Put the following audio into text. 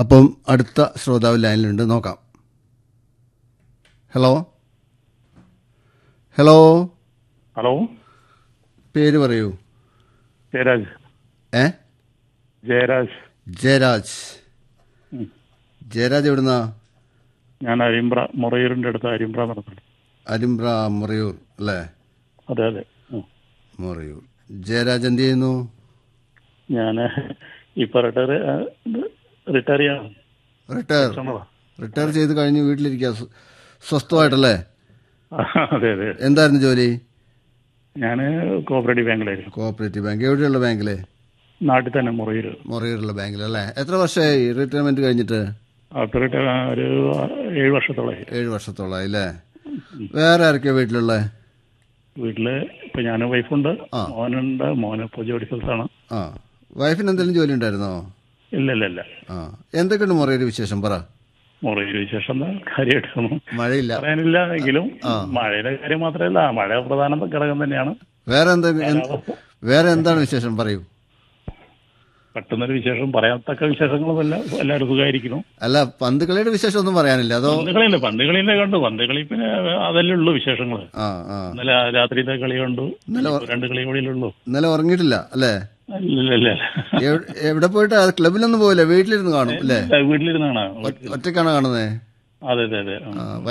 അപ്പം അടുത്ത ശ്രോതാവ് ലൈനിലുണ്ട് നോക്കാം ഹലോ ഹലോ ഹലോ പേര് പറയൂ ജയരാജ് ഏ ജയരാജ് ജയരാജ് ഉം. ജയരാജ് എവിടുന്നാ ഞാൻ അരിമ്പ്ര മുറയൂരിന്റെ അടുത്ത് അരിമ്പ്ര നടത്തുന്നു അരിമ്പ്ര മുറയൂർ അല്ലേ അതെ അതെ ഉം. മുറയൂർ ജയരാജ് എന്ത് ചെയ്യുന്നു ഞാൻ ഇപ്പൊ റിട്ടയർ റിട്ടയർ ചെയ്യാം റിട്ടയർ റിട്ടയർ ചെയ്ത് കഴിഞ്ഞ് വീട്ടിലിരിക്കുക സ്വ- സ്വസ്ഥമായിട്ടല്ലേ അതെ അതെ എന്തായിരുന്നു ജോലി ഞാൻ കോപ്പറേറ്റീവ് ബാങ്കിലായിരുന്നു കോഓപ്പറേറ്റീവ് ബാങ്ക് എവിടെയുള്ള ബാങ്കില് നാട്ടിൽ തന്നെ മുറയൂര് മുറയൂരുള്ള ബാങ്കിലല്ലേ എത്ര വർഷമായി റിട്ടയർമെന്റ് കഴിഞ്ഞിട്ട് അപ്പൊ റിട്ടയർ ഒരു ഏഴ് വർഷത്തോളമായി ഏഴ് വർഷത്തോളമായി അല്ലേ വേറെ ആരൊക്കെയാ വീട്ടിലുള്ള വീട്ടില് ഇപ്പൊ ഞാൻ വൈഫുണ്ട് ആ. മോനുണ്ട് മോന് ഇപ്പൊ ജോലി സ്ഥലത്താണ് ആ വൈഫിന് എന്തെങ്കിലും ജോലി ഉണ്ടായിരുന്നോ ഇല്ല ഇല്ല ഇല്ല ആ എന്തൊക്കെയുണ്ട് മുറയൂർ വിശേഷം പറ മുറയൂര് വിശേഷം എന്താ കാര്യമായിട്ടൊന്നും മഴയില്ല പറയാനില്ല എങ്കിലും മഴയുടെ കാര്യം മാത്രമല്ല മഴ പ്രധാന ഘടകം തന്നെയാണ് വേറെ എന്താ എന്ത്- വേറെ എന്താണ് വിശേഷം പറയൂ പെട്ടെന്നൊരു വിശേഷം പറയാത്തക്ക വിശേഷങ്ങളൊന്നുമല്ല എല്ലാവരും സുഖമായിരിക്കുന്നു അല്ല പന്ത് കളിയുടെ വിശേഷം ഒന്നും പറയാനില്ല അതോ പന്തുകളിയില്ല പന്തുകളിനെ കണ്ടു പന്തുകളി പിന്നെ അതല്ലേ ഉള്ളൂ വിശേഷങ്ങൾ ആ ആ ഇന്നലെ രാത്രിയിലെ കളി കണ്ടു ഇപ്പൊ രണ്ട് കളി കൂടിയുള്ളൂ ഇന്നലെ ഉറങ്ങിയിട്ടില്ല അല്ലേ ഇല്ല ഇല്ല എവിടെ- എവിടെ പോയിട്ട് ആ ക്ലബിലൊന്നും പോയില്ല വീട്ടിലിരുന്ന് കാണും അല്ലേ വീട്ടിലിരുന്നാണ് ഒറ്റയ്ക്കാണ് കാണുന്നത് അതെ അതെ അതെ ആ. ആ